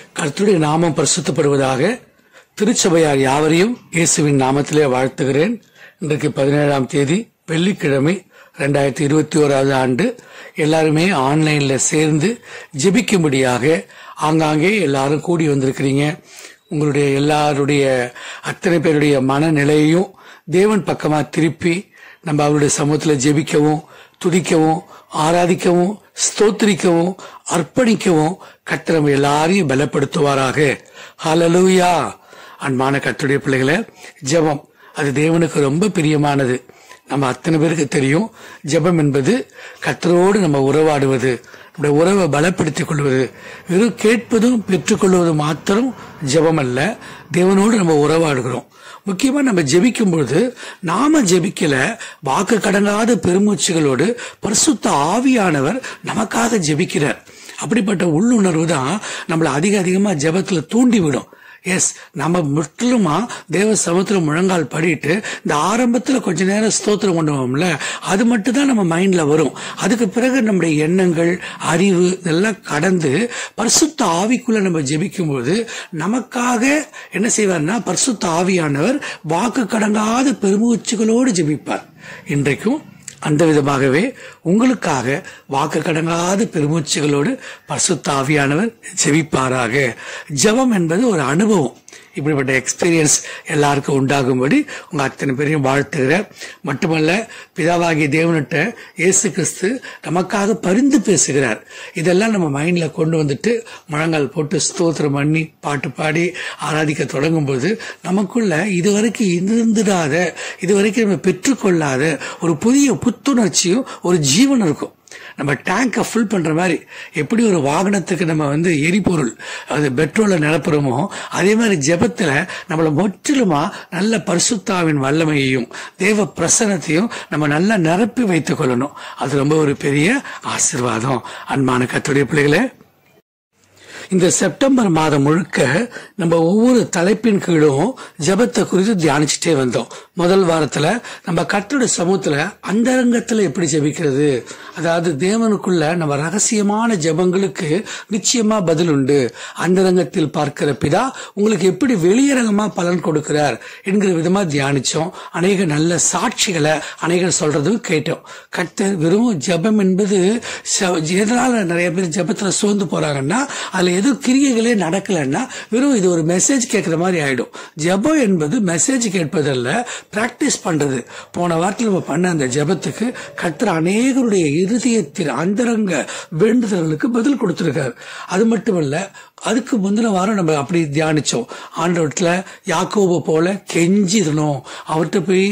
கர்த்தருடைய நாமம் பரிசுத்தப்படுவதாக திருச்சபையார் யாவரையும் இயேசுவின் நாமத்திலே வாழ்த்துகிறேன் இன்றைக்கு பதினேழாம் தேதி வெள்ளிக்கிழமை ரெண்டாயிரத்தி இருபத்தி ஓராவது ஆண்டு எல்லாருமே ஆன்லைன்ல சேர்ந்து ஜெபிக்கும்படியாக ஆங்காங்கே எல்லாரும் கூடி வந்திருக்கிறீங்க உங்களுடைய எல்லாருடைய அத்தனை பேருடைய மனநிலையையும் தேவன் பக்கமா திருப்பி நம்ம அவருடைய சமூகத்துல ஜெபிக்கவும் துதிக்கவும் ஆராதிக்கவும் ஸ்தோத்திரிக்கவும் அர்ப்பணிக்கவும் கர்த்தர் நம்ம எல்லாரையும் பலப்படுத்துவாராக ஹalleluya அன்பான கர்த்தருடைய பிள்ளைகளை ஜெபம் அது தேவனுக்கு ரொம்ப பிரியமானது நம்ம அத்தனை பேருக்கு தெரியும் ஜெபம் என்பது கர்த்தரோடு நம்ம உறவாடுவது நம்முடைய உறவை பலப்படுத்திக் கொள்வது வெறும் கேட்பதும் பெற்றுக்கொள்வது மாத்திரம் ஜெபம் அல்ல தேவனோடு நம்ம உறவாடுகிறோம் முக்கியமா நம்ம ஜெபிக்கும் பொழுது நாம ஜெபிக்கல வாக்கு கடங்காத பெருமூச்சுகளோடு பரிசுத்த ஆவியானவர் நமக்காக ஜெபிக்கிறார் அப்படிப்பட்ட உள்ளுணர்வு தான் நம்மளை அதிக அதிகமா ஜெபத்துல தூண்டிவிடும் எஸ் நம்ம முற்றிலுமா தேவ சமத்துல முழங்கால் படிட்டு இந்த ஆரம்பத்துல கொஞ்ச நேரம் ஸ்தோத்திரம் கொண்டு வரோம்ல அது மட்டும் தான் நம்ம மைண்ட்ல வரும் அதுக்கு பிறகு நம்முடைய எண்ணங்கள் அறிவு இதெல்லாம் கடந்து பரிசுத்த ஆவிக்குள்ள நம்ம ஜெபிக்கும்போது நமக்காக என்ன செய்வார்னா பரிசுத்த ஆவியானவர் வாக்கு கடங்காத பெருமூச்சுகளோடு ஜெபிப்பார் இன்றைக்கும் அந்த விதமாகவே உங்களுக்காக வாக்கு கடங்காத பெருமூச்சுகளோடு பரிசுத்த ஆவியானவர் ஜெபிப்பாராக ஜெபம் என்பது ஒரு அனுபவம் இப்படிப்பட்ட எக்ஸ்பீரியன்ஸ் எல்லாருக்கும் உண்டாகும்படி உங்க அத்தனை பேரையும் வாழ்த்துகிறேன் மட்டுமல்ல பிதாவாகிய தேவனிட்ட இயேசு கிறிஸ்து நமக்காக பரிந்து பேசுகிறார் இதெல்லாம் நம்ம மைண்ட்ல கொண்டு வந்துட்டு முழங்கால் போட்டு ஸ்தோத்திரம் பண்ணி பாட்டு பாடி ஆராதிக்க தொடங்கும் போது நமக்குள்ள இதுவரைக்கும் இருந்துடாத இதுவரைக்கும் நம்ம பெற்றுக்கொள்ளாத ஒரு புதிய புத்துணர்ச்சியும் ஒரு ஜீவன் இருக்கும் நம்ம டேங்கை ஃபுல் பண்ற மாதிரி எப்படி ஒரு வாகனத்துக்கு நம்ம வந்து எரிபொருள் அது பெட்ரோலை நிரப்புறோமோ அதே மாதிரி ஜெபத்துல நம்மளை முற்றிலுமா நல்ல பரிசுத்தாவின் வல்லமையையும் தேவ பிரசனத்தையும் நம்ம நல்லா நிரப்பி வைத்துக் கொள்ளணும் அது ரொம்ப ஒரு பெரிய ஆசிர்வாதம் அன்பான கத்துடைய பிள்ளைகளே இந்த செப்டம்பர் மாதம் முழுக்க நம்ம ஒவ்வொரு தலைப்பின் கீழும் ஜெபத்தை குறித்து தியானிச்சுட்டே வந்தோம் முதல் வாரத்துல நம்ம கர்த்தருடைய சமூகத்துல அந்தரங்கத்துல எப்படி ஜெபிக்கிறது அதாவது தேவனுக்குள்ள நம்ம ரகசியமான ஜெபங்களுக்கு நிச்சயமா பதில் உண்டு அந்தரங்கத்தில் பார்க்கிற பிதா உங்களுக்கு எப்படி வெளியரங்கமா பலன் கொடுக்கிறார் என்கிற விதமா தியானிச்சோம் அநேக நல்ல சாட்சிகளை அநேகர் சொல்றதும் கேட்டோம் கர்த்தர் வெறும் ஜெபம் என்பது ச- எதனால நிறைய பேர் ஜெபத்துல சோர்ந்து போறாங்கன்னா அதுல எதுவும் கிரியைகளே நடக்கலைன்னா வெறும் இது ஒரு மெசேஜ் கேட்கிற மாதிரி ஆயிடும் ஜெபம் என்பது மெசேஜ் கேட்பதல்ல பிராக்டிஸ் பண்றது போன வாரத்தில் நம்ம பண்ண அந்த ஜெபத்துக்கு கர்த்தர் அநேகருடைய இருதயத்தின் அந்தரங்க வேண்டுதல்களுக்கு பதில் கொடுத்திருக்காரு அது மட்டுமல்ல அதுக்கு முந்தின வாரம் நம்ம அப்படி தியானிச்சோம் ஆண்டவரத்துல யாக்கோபை போல கெஞ்சிடணும் அவர்கிட்ட போய்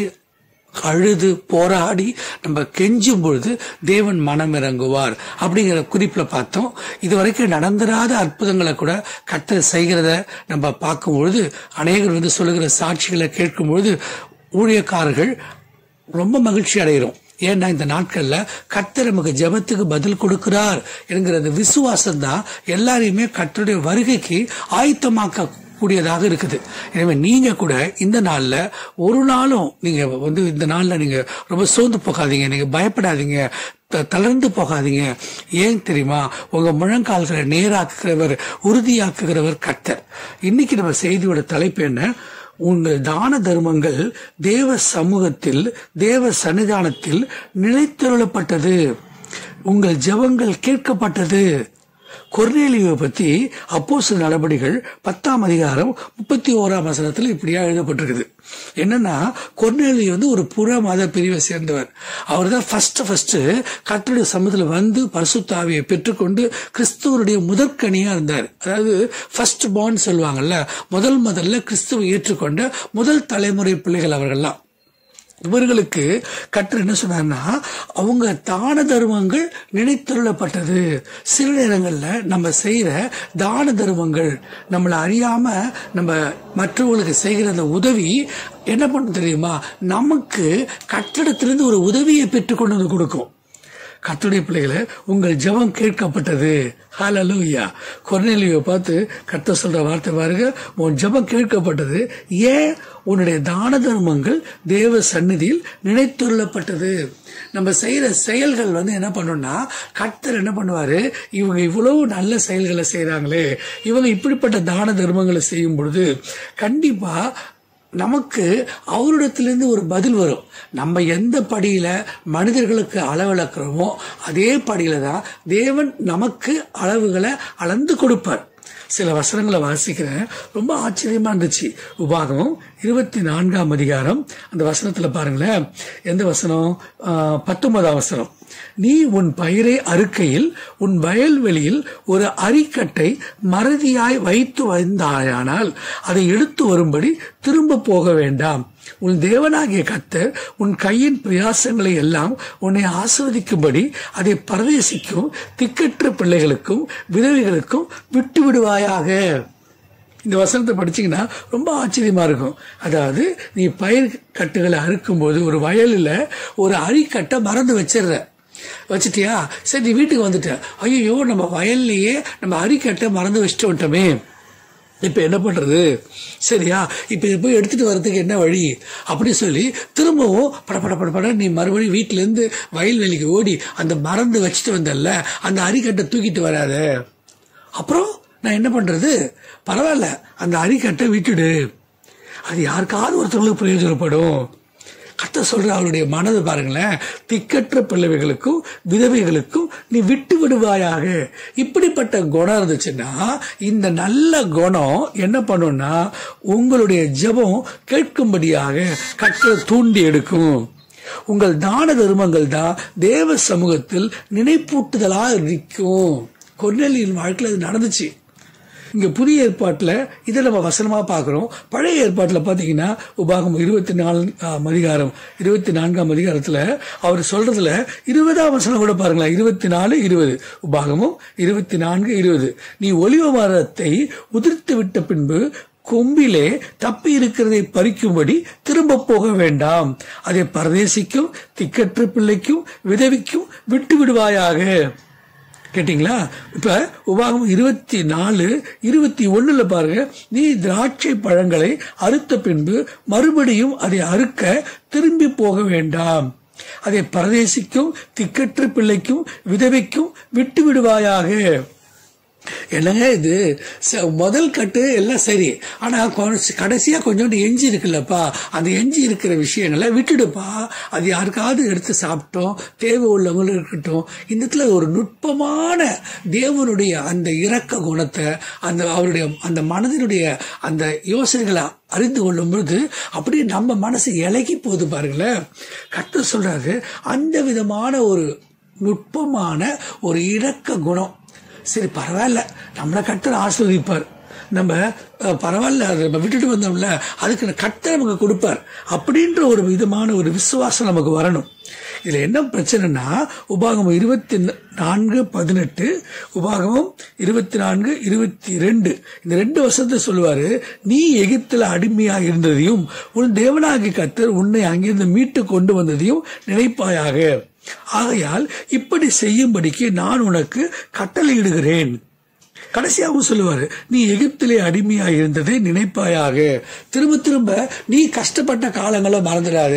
அழுது போராடி நம்ம கெஞ்சும் பொழுது தேவன் மனம் இறங்குவார் அப்படிங்கிற குறிப்புல பார்த்தோம் இது வரைக்கும் நடந்திராத அற்புதங்களை கூட கர்த்தர் செய்கிறத நம்ம பார்க்கும் பொழுது அநேகர் வந்து சொல்லுகிற சாட்சிகளை கேட்கும் பொழுது ஊழியக்காரர்கள் ரொம்ப மகிழ்ச்சி அடைகிறோம் ஏன்னா இந்த நாட்கள்ல கர்த்தர் நமக்கு ஜெபத்துக்கு பதில் கொடுக்கிறார் என்கிற அந்த விசுவாசம் தான் எல்லாரையுமே கர்த்தருடைய வருகைக்கு ஆயத்தமாக்க கூடியதாக இருக்குது எனவே நீங்க கூட இந்த நாள்ல ஒரு நாளும் நீங்க வந்து இந்த நாள்ல நீங்க ரொம்ப சோர்ந்து போகாதீங்க நீங்க பயப்படாதீங்க த- தளர்ந்து போகாதீங்க ஏன் தெரியுமா உங்க முழங்கால்களை நேராக்குகிறவர் உறுதியாக்குகிறவர் கர்த்தர் இன்னைக்கு நம்ம செய்தியோட தலைப்பு என்ன உங்கள் தான தர்மங்கள் தேவ சமூகத்தில் தேவ சன்னிதானத்தில் நிலைத்தருளப்பட்டது உங்கள் ஜெபங்கள் கேட்கப்பட்டது கொர்நேலியை பத்தி அப்போஸ் நடபடிகள் பத்தாம் அதிகாரம் முப்பத்தி ஓராம் வசனத்துல இப்படியா எழுதப்பட்டிருக்குது என்னன்னா கொர்நேலி வந்து ஒரு புற மத பிரிவை சேர்ந்தவர் அவர் தான் ஃபர்ஸ்ட் ஃபர்ஸ்ட் கர்த்தருடைய சமூகத்துல வந்து பரிசுத்தாவியை பெற்றுக்கொண்டு கிறிஸ்துவனுடைய முதற்கனியா இருந்தார் அதாவது ஃபர்ஸ்ட் பார்ன் சொல்லுவாங்கல்ல முதல் முதல்ல கிறிஸ்துவை ஏற்றுக்கொண்ட முதல் தலைமுறை பிள்ளைகள் அவர்கள்லாம் இவர்களுக்கு கர்த்தர் என்ன சொன்னார்னா அவங்க தான தர்மங்கள் நினைத்தருளப்பட்டது சில நேரங்கள்ல நம்ம செய்யற தான தர்மங்கள் நம்மளை அறியாம நம்ம மற்றவங்களுக்கு செய்கிற அந்த உதவி என்ன பண்ணும் தெரியுமா நமக்கு கட்டிடத்திலிருந்து ஒரு உதவியை பெற்றுக்கொண்டு வந்து கொடுக்கும் கர்த்தருடைய பிள்ளைகளை உங்கள் ஜெபம் கேட்கப்பட்டது ஹalleluya கொர்நேலியை பார்த்து கர்த்தர் சொல்ற வார்த்தை பாருங்க உன் ஜெபம் கேட்கப்பட்டது ஏன் உன்னுடைய தான தர்மங்கள் தேவ சந்நிதியில் நினைத்துள்ளப்பட்டது நம்ம செய்யற செயல்கள் வந்து என்ன பண்ணோம்னா கர்த்தர் என்ன பண்ணுவாரு இவங்க இவ்வளவு நல்ல செயல்களை செய்றாங்களே இவங்க இப்படிப்பட்ட தான தர்மங்களை செய்யும் பொழுது கண்டிப்பா நமக்கு அவரிடத்திலிருந்து ஒரு பதில் வரும் நம்ம எந்த படியில மனிதர்களுக்கு அளவிழக்கிறோமோ அதே படியில தான் தேவன் நமக்கு அளவுகளை அளந்து கொடுப்பார் சில வசனங்களை வாசிக்கிறேன் ரொம்ப ஆச்சரியமா இருந்துச்சு உபாகமம் இருபத்தி நான்காம் அதிகாரம் அந்த வசனத்துல பாருங்களேன் எந்த வசனம் ஆஹ், பத்தொன்பதாம் வசனம் நீ உன் பயிரை அறுக்கையில் உன் வயல்வெளியில் ஒரு அரிக்கட்டை மறதியாய் வைத்து வந்தாயானால் அதை எடுத்து வரும்படி திரும்ப போக வேண்டாம் உன் தேவனாகிய கர்த்தர் உன் கையின் பிரயாசங்களை எல்லாம் உன்னை ஆசிர்வதிக்கும்படி அதை பரதேசிக்கும் திக்கற்ற பிள்ளைகளுக்கும் விதவைகளுக்கும் விட்டு விடுவாயாக இந்த வசனத்தை படிச்சீங்கன்னா ரொம்ப ஆச்சரியமா இருக்கும் அதாவது நீ பயிர் கட்டுகளை அறுக்கும்போது ஒரு வயலில் ஒரு அரிக்கட்டை மறந்து வச்சிடுற வச்சிட்டியா சரி நீ வீட்டுக்கு வந்துட்ட ஐயோ நம்ம வயல்லையே நம்ம அரிக்கட்டை மறந்து வச்சுட்டு வந்துட்டோமே இப்போ என்ன பண்றது சரியா இப்போ இதை போய் எடுத்துட்டு வர்றதுக்கு என்ன வழி அப்படி சொல்லி திரும்பவும் பட பட பட பட நீ மறுபடியும் வீட்டுல இருந்து வயல்வெளிக்கு ஓடி அந்த மறந்து வச்சுட்டு வந்தல்ல அந்த அரிக்கட்டை தூக்கிட்டு வராத அப்புறம் நான் என்ன பண்றது பரவாயில்ல அந்த அரிக்கட்டை விட்டுடு அது யாருக்காவது ஒருத்தவங்களுக்கு பிரயோஜனப்படும் கத்த சொல்ற அவருடைய மனதை பாருங்களேன் திக்கற்ற பிள்ளைகளுக்கும் விதவைகளுக்கும் நீ விட்டு விடுவாயாக இப்படிப்பட்ட குணம் இருந்துச்சுன்னா இந்த நல்ல குணம் என்ன பண்ணும்னா உங்களுடைய ஜெபம் கேட்கும்படியாக கற்ற தூண்டி எடுக்கும் உங்கள் தான தர்மங்கள் தான் தேவ சமூகத்தில் நினைப்பூட்டுதலா இருக்கும் கொர்நேலியின் வாழ்க்கையில் அது நடந்துச்சு இங்க புதிய ஏற்பாட்டில் இதை நம்ம வசனமா பார்க்கிறோம் பழைய ஏற்பாட்டில் பார்த்தீங்கன்னா உபாகம் இருபத்தி நாலு ஆம் அதிகாரம் இருபத்தி நான்காம் அதிகாரத்தில் அவர் சொல்றதுல இருபதாம் வசனம் கூட பாருங்களேன் இருபத்தி நாலு இருபது உபாகமும் இருபத்தி நான்கு இருபது நீ ஒலிவ மரத்தை உதிர்த்து விட்ட பின்பு கொம்பிலே தப்பி இருக்கிறதை பறிக்கும்படி திரும்ப போக வேண்டாம் அதை பரதேசிக்கும் திக்கற்ற பிள்ளைக்கும் விதவிக்கும் விட்டு விடுவாயாக கேட்டிங்களா இப்ப உபாகம் இருபத்தி நாலு இருபத்தி ஒண்ணுல பாருங்க நீ திராட்சை பழங்களை அறுத்த பின்பு மறுபடியும் அதை அறுக்க திரும்பி போக வேண்டாம் அதை பரதேசிக்கும் திக்கற்ற பிள்ளைக்கும் விதவைக்கும் விட்டு விடுவாயாக என்னங்க இது ச- முதல் கட்டு எல்லாம் சரி ஆனா கொ- கடைசியா கொஞ்சோண்டு எஞ்சி இருக்குல்லப்பா அந்த எஞ்சி இருக்கிற அவங்களை விட்டுடுப்பா அது யாருக்காவது எடுத்து சாப்பிட்டோம் தேவை உள்ளவங்களும் இருக்கட்டும் இந்த இடத்துல ஒரு நுட்பமான தேவனுடைய அந்த இரக்க குணத்தை அந்த அவருடைய அந்த மனதினுடைய அந்த யோசனைகளை அறிந்து கொள்ளும் பொழுது அப்படியே நம்ம மனசு இலகி போகுது பாருங்களேன் கத்த சொல்றாரு அந்த விதமான ஒரு நுட்பமான ஒரு இரக்க குணம் சரி பரவாயில்ல நம்மளை கர்த்தர் ஆஸ்வதிப்பார் நம்ம அஹ், பரவாயில்ல அதை நம்ம விட்டுட்டு வந்தோம்ல அதுக்கு கர்த்தர் நமக்கு கொடுப்பார் அப்படின்ற ஒரு விதமான ஒரு விசுவாசம் நமக்கு வரணும் இதுல என்ன பிரச்சனைனா உபாகமம் இருபத்தி நான்கு பதினெட்டு உபாகமம் இருபத்தி நான்கு இருபத்தி ரெண்டு இந்த ரெண்டு வருஷத்தை சொல்லுவாரு நீ எகிப்துல அடிமையா இருந்ததையும் உன் தேவனாகி கர்த்தர் உன்னை அங்கிருந்து மீட்டு கொண்டு வந்ததையும் நினைப்பாயாக ஆகையால் இப்படி செய்யும்படிக்கு நான் உனக்கு கட்டளையிடுகிறேன் கடைசியாகவும் சொல்லுவாரு நீ எகிப்திலே அடிமையா இருந்ததை நினைப்பாயாக திரும்ப திரும்ப நீ கஷ்டப்பட்ட காலங்களை மறந்துடாத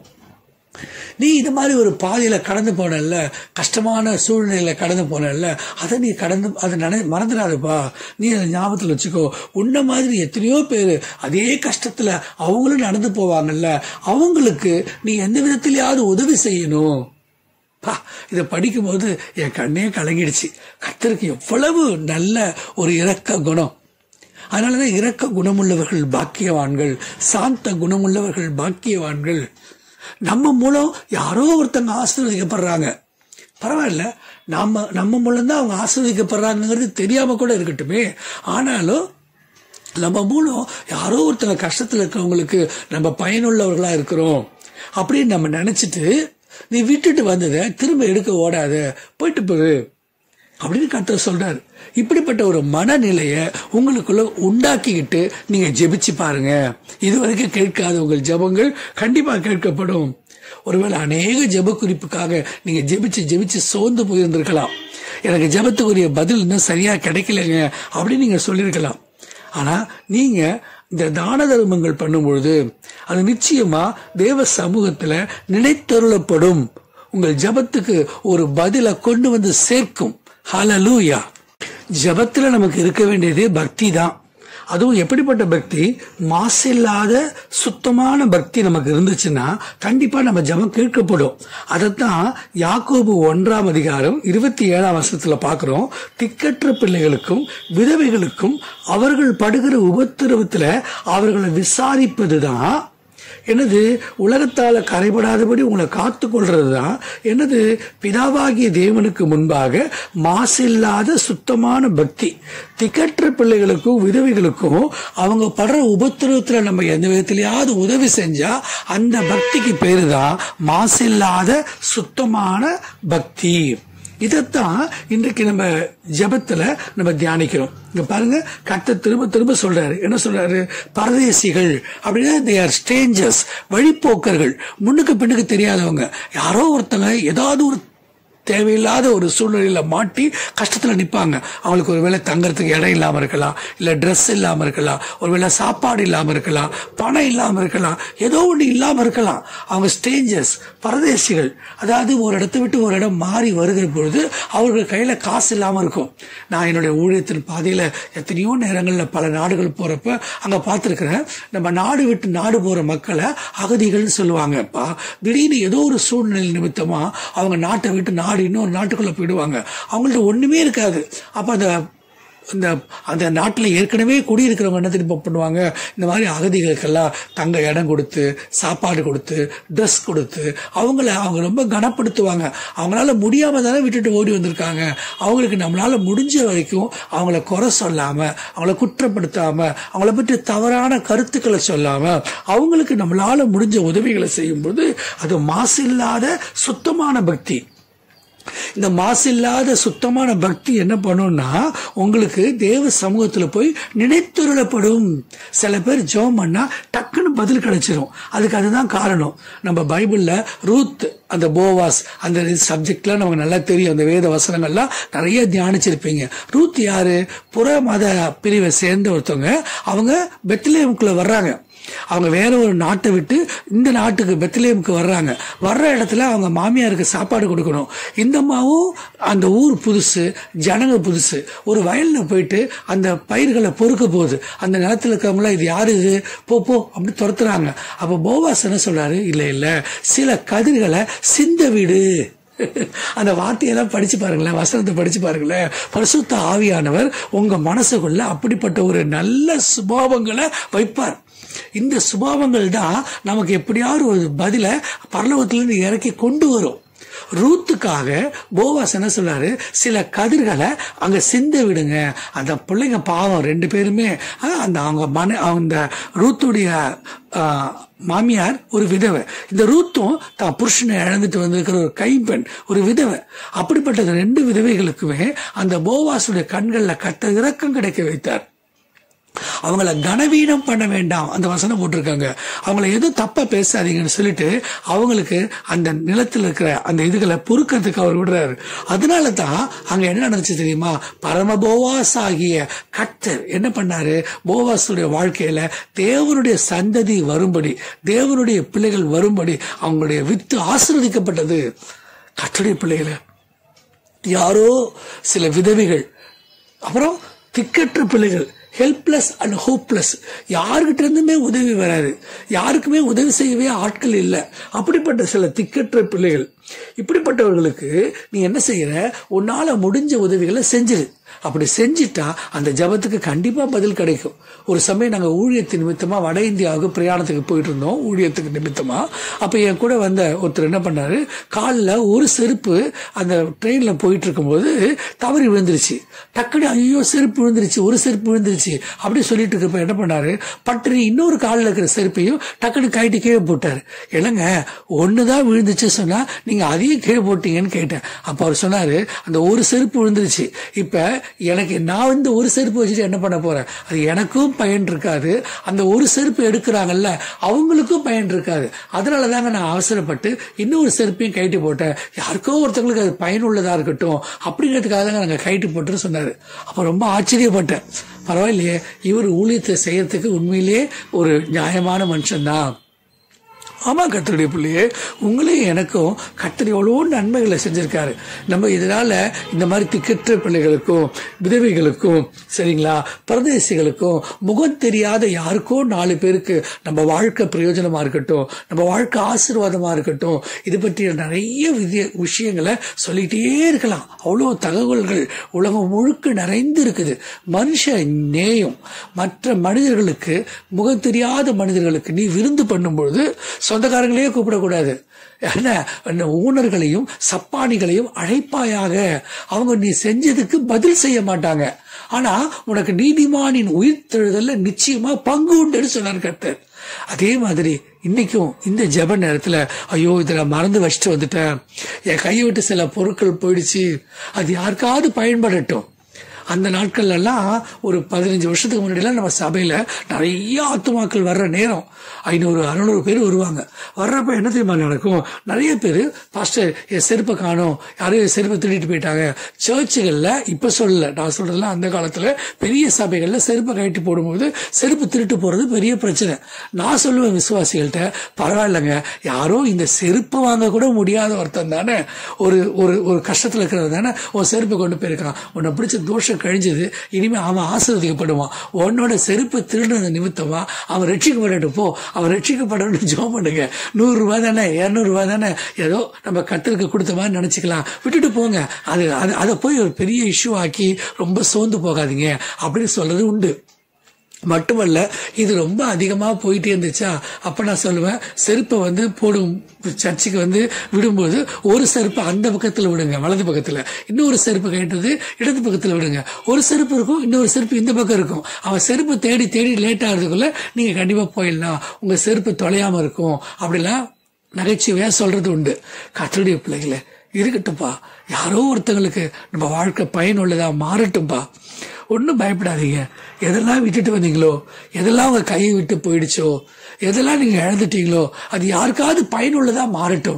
நீ இது மாதிரி ஒரு பாதையில கடந்து போனல்ல கஷ்டமான சூழ்நிலையில கடந்து போனல்ல அதை நீ கடந்து அதை நினை மறந்துடாதப்பா நீ அதை ஞாபகத்தில் வச்சுக்கோ உன்ன மாதிரி எத்தனையோ பேர் அதே கஷ்டத்துல அவங்களும் நடந்து போவாங்கல்ல அவங்களுக்கு நீ எந்த விதத்திலேயாவது உதவி செய்யணும் பா இதை படிக்கும்போது என் கண்ணே கலங்கிடுச்சு கர்த்தருக்கு எவ்வளவு நல்ல ஒரு இரக்க குணம் அதனாலதான் இரக்க குணமுள்ளவர்கள் பாக்கியவான்கள் சாந்த குணமுள்ளவர்கள் பாக்கியவான்கள் நம்ம மூலம் யாரோ ஒருத்தங்க ஆசீர்வதிக்கப்படுறாங்க பரவாயில்ல நம்ம நம்ம மூலம் தான் அவங்க ஆசீர்வதிக்கப்படுறாங்கிறது தெரியாம கூட இருக்கட்டுமே ஆனாலும் நம்ம மூலம் யாரோ ஒருத்தங்க கஷ்டத்தில் இருக்கிறவங்களுக்கு நம்ம பயனுள்ளவர்களா இருக்கிறோம் அப்படின்னு நம்ம நினைச்சிட்டு நீ விட்டுட்டு வந்ததை திரும்ப எடுக்க ஓடாத போயிட்டு போரு அப்படின்னு கர்த்தர் சொல்றாரு இப்படிப்பட்ட ஒரு மனநிலைய உங்களுக்குள்ள உண்டாக்கிக்கிட்டு நீங்க ஜெபிச்சு பாருங்க இதுவரைக்கும் கேட்காத உங்கள் ஜெபங்கள் கண்டிப்பா கேட்கப்படும் ஒருவேளை அநேக ஜெப குறிப்புக்காக நீங்க ஜெபிச்சு ஜெபிச்சு சோர்ந்து போயிருந்திருக்கலாம் எனக்கு ஜெபத்துக்குரிய பதில் இன்னும் சரியா கிடைக்கலங்க அப்படின்னு நீங்க சொல்லியிருக்கலாம் ஆனா நீங்க இந்த தான தர்மங்கள் பண்ணும்பொழுது அது நிச்சயமா தேவ சமூகத்துல நினைத்தருளப்படும் உங்கள் ஜெபத்துக்கு ஒரு பதிலை கொண்டு வந்து சேர்க்கும் ஹalleluya ஜெபத்துல நமக்கு இருக்க வேண்டியது பக்தி தான் அதுவும் எப்படிப்பட்ட பக்தி மாசில்லாத சுத்தமான பக்தி நமக்கு இருந்துச்சுன்னா கண்டிப்பா நம்ம ஜெபம் கேட்கப்படும் அதைத்தான் யாக்கோபு ஒன்றாம் அதிகாரம் இருபத்தி ஏழாம் வருஷத்துல பார்க்கிறோம் திக்கற்ற பிள்ளைகளுக்கும் விதவைகளுக்கும் அவர்கள் படுகிற உபத்திரவத்துல அவர்களை விசாரிப்பதுதான் என்னது உலகத்தால கரைபடாதபடி உங்களை காத்து கொள்றதுதான் என்னது பிதாவாகிய தேவனுக்கு முன்பாக மாசில்லாத சுத்தமான பக்தி திக்கற்ற பிள்ளைகளுக்கும் விதவைகளுக்கும் அவங்க படுற உபத்திரவத்துல நம்ம எந்த விதத்திலேயாவது உதவி செஞ்சா அந்த பக்திக்கு பேரு தான் மாசில்லாத சுத்தமான பக்தி இதைத்தான் இன்றைக்கு நம்ம ஜெபத்துல நம்ம தியானிக்கிறோம் இங்க பாருங்க கர்த்தர் திரும்ப திரும்ப சொல்றாரு என்ன சொல்றாரு பரதேசிகள் அப்படின்னா தே ஆர் ஸ்ட்ரேஞ்சர்ஸ் வழிப்போக்கர்கள் முன்னுக்கு பின்னுக்கு தெரியாதவங்க யாரோ ஒருத்தங்க ஏதாவது ஒரு தேவையில்லாத ஒரு சூழ்நிலையில மாட்டி கஷ்டத்துல நிப்பாங்க அவங்களுக்கு ஒருவேளை தங்கறதுக்கு இடம் இல்லாம இருக்கலாம் இல்ல ட்ரெஸ் இல்லாம இருக்கலாம் ஒருவேளை சாப்பாடு இல்லாம இருக்கலாம் பணம் இல்லாம இருக்கலாம் ஏதோ ஒண்ணு இல்லாம இருக்கலாம் அவங்க ஸ்டேஞ்சர்ஸ் பரதேசிகள் அதாவது ஒரு இடத்தை விட்டு ஒரு இடம் மாறி வருகிற பொழுது அவர்கள் கையில காசு இல்லாம இருக்கும் நான் என்னுடைய ஊழியத்தின் பாதையில எத்தனையோ நேரங்கள்ல பல நாடுகள் போறப்ப அங்க பார்த்திருக்கிறேன் நம்ம நாடு விட்டு நாடு போற மக்களை அகதிகள்னு சொல்லுவாங்கப்பா திடீர்னு ஏதோ ஒரு சூழ்நிலை நிமித்தமா அவங்க நாட்டை விட்டு நாடு இன்னொரு நாட்டுக்குள்ள போயிடுவாங்க அவங்கள்ட்ட ஒண்ணுமே இருக்காது அப்ப அந்த இந்த அந்த நாட்டில் ஏற்கனவே குடியிருக்கிறவங்க என்ன திரும்ப பண்ணுவாங்க இந்த மாதிரி அகதிகளுக்கெல்லாம் தங்க இடம் கொடுத்து சாப்பாடு கொடுத்து ட்ரெஸ் கொடுத்து அவங்கள அவங்க ரொம்ப கனப்படுத்துவாங்க அவங்களால முடியாம தானே விட்டுட்டு ஓடி வந்திருக்காங்க அவங்களுக்கு நம்மளால முடிஞ்ச வரைக்கும் அவங்கள குறை சொல்லாம அவங்கள குற்றப்படுத்தாம அவங்கள பற்றி தவறான கருத்துக்களை சொல்லாம அவங்களுக்கு நம்மளால முடிஞ்ச உதவிகளை செய்யும்போது அது மாசில்லாத சுத்தமான பக்தி இந்த மாசில்லாத சுத்தமான பக்தி என்ன பண்ணும்னா உங்களுக்கு தேவ சமூகத்துல போய் நினைத்துருளப்படும் சில பேர் ஜெபம் பண்ணா டக்குன்னு பதில் கிடைச்சிரும் அதுக்கு அதுதான் காரணம் நம்ம பைபிள்ல ரூத் அந்த போவாஸ் அந்த சப்ஜெக்ட்லாம் நமக்கு நல்லா தெரியும் அந்த வேத வசனங்கள்லாம் நிறைய தியானிச்சிருப்பீங்க ரூத் யாரு புற மத பிரிவை சேர்ந்த ஒருத்தவங்க அவங்க பெத்லேமுக்குள்ள வர்றாங்க அவங்க வேற ஒரு நாட்டை விட்டு இந்த நாட்டுக்கு பெத்லேமுக்கு வர்றாங்க வர்ற இடத்துல அவங்க மாமியாருக்கு சாப்பாடு கொடுக்கணும் இந்த அம்மாவும் அந்த ஊர் புதுசு ஜனங்க புதுசு ஒரு வயல்ல போயிட்டு அந்த பயிர்களை பொறுக்க போகுது அந்த நிலத்துல இருக்கவங்கள இது யாரு இது போ போ அப்படி துரத்துறாங்க அப்ப போவாஸ் என்ன சொல்றாரு இல்ல இல்ல சில கதிர்களை சிந்த விடு அந்த வார்த்தையெல்லாம் படிச்சு பாருங்களேன் வசனத்தை படிச்சு பாருங்களேன் பரிசுத்த ஆவியானவர் உங்க மனசுக்குள்ள அப்படிப்பட்ட ஒரு நல்ல சுபாவங்களை வைப்பார் இந்த சுபாவங்கள் தான் நமக்கு எப்படியாவது ஒரு பதில பரலோகத்திலிருந்து இறக்கி கொண்டு வரும் ரூத்துக்காக போவாஸ் என்ன சொல்றாரு சில கதிர்களை அங்க சிந்த விடுங்க அந்த பிள்ளைங்க பாவம் ரெண்டு பேருமே ஆ, அந்த அவங்க மன அந்த ரூத்துடைய ஆ, மாமியார் ஒரு விதவை இந்த ரூத்தும் தான் புருஷனை இழந்துட்டு வந்திருக்கிற ஒரு கைம்பெண் ஒரு விதவை அப்படிப்பட்ட இந்த ரெண்டு விதவைகளுக்குமே அந்த போவாசுடைய கண்கள்ல கத்த இரக்கம் கிடைக்க வைத்தார் அவங்கள கனவீனம் பண்ண வேண்டாம் அந்த வசனம் போட்டிருக்காங்க அவங்கள எதுவும் தப்பா பேசாதீங்கன்னு சொல்லிட்டு அவங்களுக்கு அந்த நிலத்தில் இருக்கிற அந்த இதுகளை பொறுக்கிறதுக்கு அவர் விடுறாரு அதனால தான் அங்க என்ன நடந்துச்சு தெரியுமா பரம போவாஸ் ஆகிய கர்த்தர் என்ன பண்ணாரு போவாஸுடைய வாழ்க்கையில தேவனுடைய சந்ததி வரும்படி தேவனுடைய பிள்ளைகள் வரும்படி அவங்களுடைய வித்து ஆசீர்வதிக்கப்பட்டது கர்த்தருடைய பிள்ளைகளை யாரோ சில விதவைகள் அப்புறம் திக்கற்ற பிள்ளைகள் ஹெல்ப்லெஸ் அண்ட் ஹோப்லெஸ் யாருக்கிட்ட இருந்துமே உதவி வராது யாருக்குமே உதவி செய்யவே ஆட்கள் இல்லை அப்படிப்பட்ட சில திக்கற்ற பிள்ளைகள் இப்படிப்பட்டவர்களுக்கு நீ என்ன செய்யற உன்னால முடிஞ்ச உதவிகளை செஞ்சிரு அப்படி செஞ்சிட்டா அந்த ஜபத்துக்கு கண்டிப்பா பதில் கிடைக்கும் ஒரு சமயம் நாங்க ஊழியத்தின் நிமித்தமா வட இந்தியாவுக்கு பிரயாணத்துக்கு போயிட்டு இருந்தோம் ஊழியத்துக்கு நிமித்தமா அப்ப என் கூட வந்த ஒருத்தர் என்ன பண்ணாரு காலில் ஒரு செருப்பு அந்த ட்ரெயின்ல போயிட்டு இருக்கும்போது தவறி விழுந்துருச்சு டக்குனு ஐயோ செருப்பு விழுந்துருச்சு ஒரு செருப்பு விழுந்துருச்சு அப்படி சொல்லிட்டு இருக்கப்ப என்ன பண்ணாரு பட்டு இன்னொரு காலில் இருக்கிற செருப்பையும் டக்குனு கைட்டு கீழே போட்டாரு இல்லைங்க ஒண்ணுதான் விழுந்துச்சு சொன்னா நீங்க அதையும் கீழே போட்டீங்கன்னு கேட்டேன் அப்ப அவர் சொன்னாரு அந்த ஒரு செருப்பு விழுந்துருச்சு இப்ப எனக்கு நான் வந்து ஒரு செருப்பு வச்சுட்டு என்ன பண்ண போறேன் அது எனக்கும் பயன் இருக்காது அந்த ஒரு செருப்பு எடுக்கிறாங்கல்ல அவங்களுக்கும் பயன் இருக்காது அதனால தாங்க நான் அவசரப்பட்டு இன்னொரு செருப்பையும் கைட்டு போட்டேன் யாருக்கோ ஒருத்தவங்களுக்கு அது பயனுள்ளதா இருக்கட்டும் அப்படிங்கிறதுக்காக தாங்க நாங்கள் கைட்டு போட்டுன்னு சொன்னாரு அப்ப ரொம்ப ஆச்சரியப்பட்டேன் பரவாயில்லையே இவர் ஊழியத்தை செய்யறதுக்கு உண்மையிலேயே ஒரு நியாயமான மனுஷன்தான் ஆமா கத்தருடைய பிள்ளையே உங்களையும் எனக்கும் கத்தர் எவ்வளோ நன்மைகளை செஞ்சிருக்காரு நம்ம இதனால இந்த மாதிரி திக்கற்ற பிள்ளைகளுக்கும் விதவைகளுக்கும் சரிங்களா பரதேசிகளுக்கும் முகம் தெரியாத யாருக்கோ நாலு பேருக்கு நம்ம வாழ்க்கை பிரயோஜனமா இருக்கட்டும் நம்ம வாழ்க்கை ஆசீர்வாதமா இருக்கட்டும் இது பற்றிய நிறைய விதிய விஷயங்களை சொல்லிக்கிட்டே இருக்கலாம் அவ்வளோ தகவல்கள் உலகம் முழுக்க நிறைந்து இருக்குது மனுஷ நேயம் மற்ற மனிதர்களுக்கு முகம் தெரியாத மனிதர்களுக்கு நீ விருந்து பண்ணும்பொழுது சொந்தக்காரங்களையே கூப்பிடக்கூடாது என்ன இந்த ஊனர்களையும் சப்பானிகளையும் அழைப்பாயாக அவங்க நீ செஞ்சதுக்கு பதில் செய்ய மாட்டாங்க ஆனா உனக்கு நீதிமானின் உயிர் தெழுதல்ல நிச்சயமா பங்கு உண்டுன்னு சொன்னார் கர்த்தர் அதே மாதிரி இன்னைக்கும் இந்த ஜெப நேரத்துல ஐயோ இதுல மறந்து வச்சுட்டு வந்துட்டேன் என் கையை விட்டு சில பொருட்கள் போயிடுச்சு அது யாருக்காவது பயன்படட்டும் அந்த நாட்கள்ல எல்லாம் ஒரு பதினஞ்சு வருஷத்துக்கு முன்னாடிலாம் நம்ம சபையில நிறைய ஆத்துமாக்கள் வர்ற நேரம் ஐநூறு அறுநூறு பேர் வருவாங்க வர்றப்ப என்ன தெரியுமா நடக்கும் நிறைய பேர் பாஸ்டர் என் செருப்பை காணும் யாரும் என் செருப்பை திருடிட்டு போயிட்டாங்க சர்ச்சுகள்ல இப்ப சொல்லல நான் சொல்றதுலாம் அந்த காலத்துல பெரிய சபைகள்ல செருப்பை கழட்டி போடும்போது செருப்பு திருட்டு போறது பெரிய பிரச்சனை நான் சொல்லுவேன் விசுவாசிகள்கிட்ட பரவாயில்லைங்க யாரோ இந்த செருப்பு வாங்க கூட முடியாத ஒருத்தன் தானே ஒரு ஒரு ஒரு கஷ்டத்துல இருக்கிறது தானே உன் செருப்பை கொண்டு போயிருக்கான் உன்னை பிடிச்ச தோஷம் கழிஞ்சது இனிமே அவன் ஆசீர்வதிக்கப்படுவான் உன்னோட செருப்பு திருடுன நிமித்தமா அவன் ரட்சிக்கப்படட்டும் போ அவன் ரட்சிக்கப்படணும்னு ஜோம் பண்ணுங்க நூறு ரூபாய் தானே இருநூறு ரூபாய் தானே ஏதோ நம்ம கத்தருக்கு கொடுத்த மாதிரி நினைச்சுக்கலாம் விட்டுட்டு போங்க அது அது- அதை போய் ஒரு பெரிய இஷ்யூ ஆக்கி ரொம்ப சோர்ந்து போகாதீங்க அப்படின்னு சொல்றது உண்டு மட்டுமல்ல இது ரொம்ப அதிகமா போயிட்டே இருந்துச்சா அப்ப நான் சொல்லுவேன் செருப்பை வந்து போடும் சர்ச்சுக்கு வந்து விடும்போது ஒரு செருப்பு அந்த பக்கத்துல விடுங்க வலது பக்கத்துல இன்னொரு செருப்பு கேட்டது இடது பக்கத்துல விடுங்க ஒரு செருப்பு இருக்கும் இன்னொரு செருப்பு இந்த பக்கம் இருக்கும் அவன் செருப்பு தேடி தேடி லேட் ஆகிறதுக்குள்ள நீங்க கண்டிப்பா போயிடலாம் உங்க செருப்பு தொலையாம இருக்கும் அப்படிலாம் நகைச்சுவையா சொல்றது உண்டு கத்தருடைய பிள்ளைகளே இருக்கட்டும்ப்பா யாரோ ஒருத்தங்களுக்கு நம்ம வாழ்க்கை பயனுள்ளதா மாறட்டும்பா ஒன்றும் பயப்படாதீங்க எதெல்லாம் விட்டுட்டு வந்தீங்களோ எதெல்லாம் உங்க கையை விட்டு போயிடுச்சோ எதெல்லாம் நீங்க இழந்துட்டீங்களோ அது யாருக்காவது பயனுள்ளதா மாறட்டும்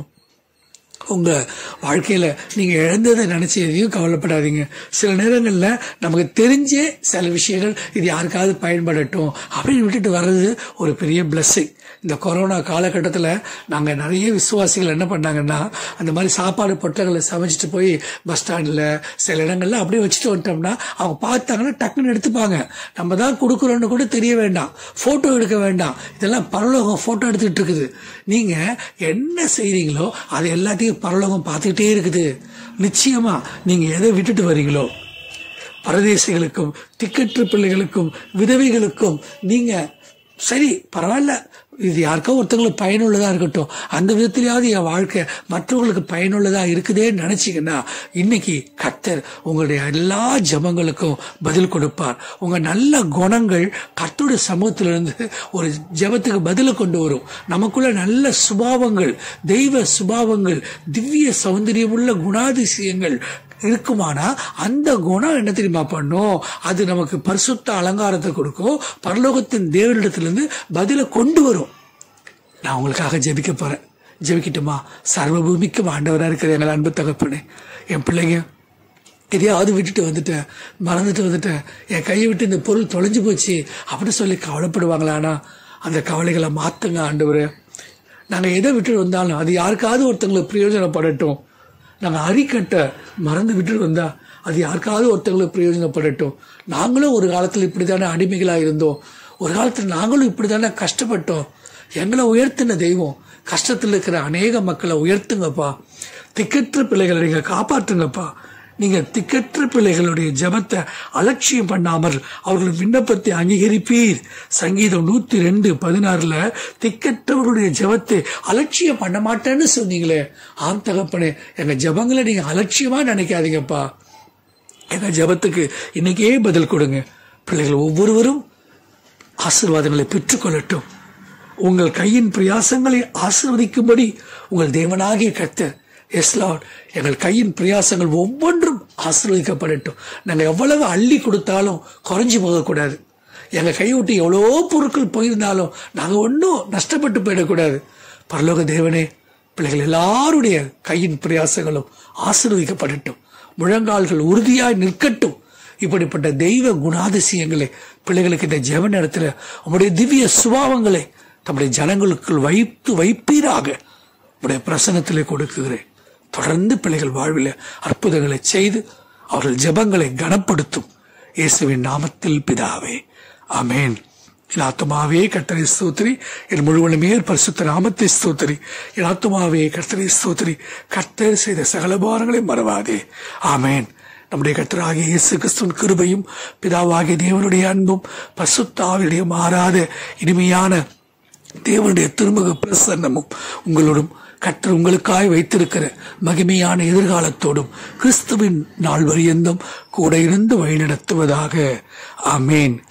உங்க வாழ்க்கையில நீங்க இழந்ததை நினைச்சு எதையும் கவலைப்படாதீங்க சில நேரங்கள்ல நமக்கு தெரிஞ்சே சில விஷயங்கள் இது யாருக்காவது பயன்படட்டும் அப்படின்னு விட்டுட்டு வர்றது ஒரு பெரிய blessing இந்த கொரோனா காலகட்டத்தில் நாங்கள் நிறைய விசுவாசிகள் என்ன பண்ணாங்கன்னா அந்த மாதிரி சாப்பாடு பொட்டங்களை சமைச்சிட்டு போய் பஸ் ஸ்டாண்டில் சில இடங்கள்ல அப்படியே வச்சுட்டு வந்துட்டோம்னா அவங்க பார்த்தாங்கன்னா டக்குன்னு எடுத்துப்பாங்க நம்ம தான் கொடுக்குறோன்னு கூட தெரிய வேண்டாம் ஃபோட்டோ எடுக்க வேண்டாம் இதெல்லாம் பரலோகம் ஃபோட்டோ எடுத்துக்கிட்டு இருக்குது நீங்கள் என்ன செய்றீங்களோ அது எல்லாத்தையும் பரலோகம் பார்த்துக்கிட்டே இருக்குது நிச்சயமா நீங்கள் எதை விட்டுட்டு வரீங்களோ பரதேசிகளுக்கும் திக்கற்று பிள்ளைகளுக்கும் விதவைகளுக்கும் நீங்க சரி பரவாயில்ல இது யாருக்கோ ஒருத்தவங்களுக்கு பயனுள்ளதா இருக்கட்டும் அந்த விதத்திலேயாவது என் வாழ்க்கை மற்றவங்களுக்கு பயனுள்ளதா இருக்குதேன்னு நினைச்சீங்கன்னா இன்னைக்கு கர்த்தர் உங்களுடைய எல்லா ஜெபங்களுக்கும் பதில் கொடுப்பார் உங்க நல்ல குணங்கள் கர்த்தருடைய சமூகத்திலிருந்து ஒரு ஜெபத்துக்கு பதிலை கொண்டு வரும் நமக்குள்ள நல்ல சுபாவங்கள் தெய்வ சுபாவங்கள் திவ்ய சௌந்தரியமுள்ள குணாதிசயங்கள் இருக்குமானா அந்த குணம் என்ன தெரியுமா பண்ணும் அது நமக்கு பரிசுத்த அலங்காரத்தை கொடுக்கும் பரலோகத்தின் தேவனிடத்திலிருந்து பதிலை கொண்டு வரும் நான் உங்களுக்காக ஜெபிக்க போறேன் ஜெபிக்கட்டுமா சர்வபூமிக்கும் ஆண்டவராக இருக்கிற எங்கள் அன்பு தகப்பனே என் பிள்ளைங்க எதையாவது விட்டுட்டு வந்துட்டேன் மறந்துட்டு வந்துட்டேன் என் கையை விட்டு இந்த பொருள் தொலைஞ்சு போச்சு அப்படின்னு சொல்லி கவலைப்படுவாங்களானா அந்த கவலைகளை மாத்துங்க ஆண்டவரே நாங்கள் எதை விட்டுட்டு வந்தாலும் அது யாருக்காவது ஒருத்தங்களுக்கு பிரயோஜனப்படட்டும் நாங்கள் அரிக்கட்டை மறந்து விட்டுட்டு வந்தா அது யாருக்காவது ஒருத்தங்களுக்கு பிரயோஜனப்படட்டும் நாங்களும் ஒரு காலத்தில் இப்படி தானே அடிமைகளாக இருந்தோம் ஒரு காலத்தில் நாங்களும் இப்படி தானே கஷ்டப்பட்டோம் எங்களை உயர்த்தின தெய்வம் கஷ்டத்தில் இருக்கிற அநேக மக்களை உயர்த்துங்கப்பா திக்கற்ற பிள்ளைகளை நீங்கள் காப்பாற்றுங்கப்பா நீங்க திக்கற்ற பிள்ளைகளுடைய ஜெபத்தை அலட்சியம் பண்ணாமல் அவர்கள் விண்ணப்பத்தை அங்கீகரிப்பீர் சங்கீதம் நூத்தி ரெண்டு பதினாறுல திக்கற்றவர்களுடைய ஜெபத்தை அலட்சியம் பண்ண மாட்டேன்னு சொன்னீங்களே ஆம் தகப்பனே எங்க ஜெபங்களை நீங்க அலட்சியமா நினைக்காதீங்கப்பா எங்க ஜெபத்துக்கு இன்னைக்கே பதில் கொடுங்க பிள்ளைகள் ஒவ்வொருவரும் ஆசீர்வாதங்களை பெற்றுக்கொள்ளட்டும் உங்கள் கையின் பிரயாசங்களை ஆசீர்வதிக்கும்படி உங்கள் தேவனாகிய கர்த்தர் எஸ் லார்ட் எங்கள் கையின் பிரயாசங்கள் ஒவ்வொன்றும் ஆசீர்வதிக்கப்படட்டும் நாங்கள் எவ்வளவு அள்ளி கொடுத்தாலும் குறைஞ்சி போகக்கூடாது எங்கள் கையை விட்டு எவ்வளோ பொருட்கள் போயிருந்தாலும் நாங்கள் ஒன்றும் நஷ்டப்பட்டு போயிடக்கூடாது பரலோக தேவனே பிள்ளைகள் எல்லாருடைய கையின் பிரயாசங்களும் ஆசீர்வதிக்கப்படட்டும் முழங்கால்கள் உறுதியாய் நிற்கட்டும் இப்படிப்பட்ட தெய்வ குணாதிசயங்களை பிள்ளைகளுக்கு இந்த ஜெப நேரத்தில் உங்களுடைய திவ்ய சுபாவங்களை தம்முடைய ஜனங்களுக்குள் வைத்து வைப்பீராக உடைய பிரசனத்திலே கொடுக்குகிறேன் தொடர்ந்து பிள்ளைகள் வாழ்வில் அற்புதங்களை செய்து அவர்கள் ஜெபங்களை கனப்படுத்தும் இயேசுவின் நாமத்தில் பிதாவே ஆமென் என் ஆத்துமாவே கர்த்தரை ஸ்தோத்திரி என் முழுவதுமே பரிசுத்த நாமத்தை ஸ்தோத்திரி என் ஆத்துமாவே கர்த்தரை ஸ்தோத்திரி கர்த்தர் செய்த சகல பாரங்களை மறவாதே ஆமென் நம்முடைய கர்த்தராகிய இயேசு கிறிஸ்துவின் கிருபையும் பிதாவாகிய தேவனுடைய அன்பும் பசுத்தாவினுடைய மாறாத இனிமையான தேவனுடைய திருமுக பிரசன்னமும் உங்களோடும் கர்த்தர் உங்களுக்காய் வைத்திருக்கிற மகிமையான எதிர்காலத்தோடும் கிறிஸ்துவின் நாள் வரியந்தம் கூட இருந்து வழிநடத்துவதாக ஆமேன்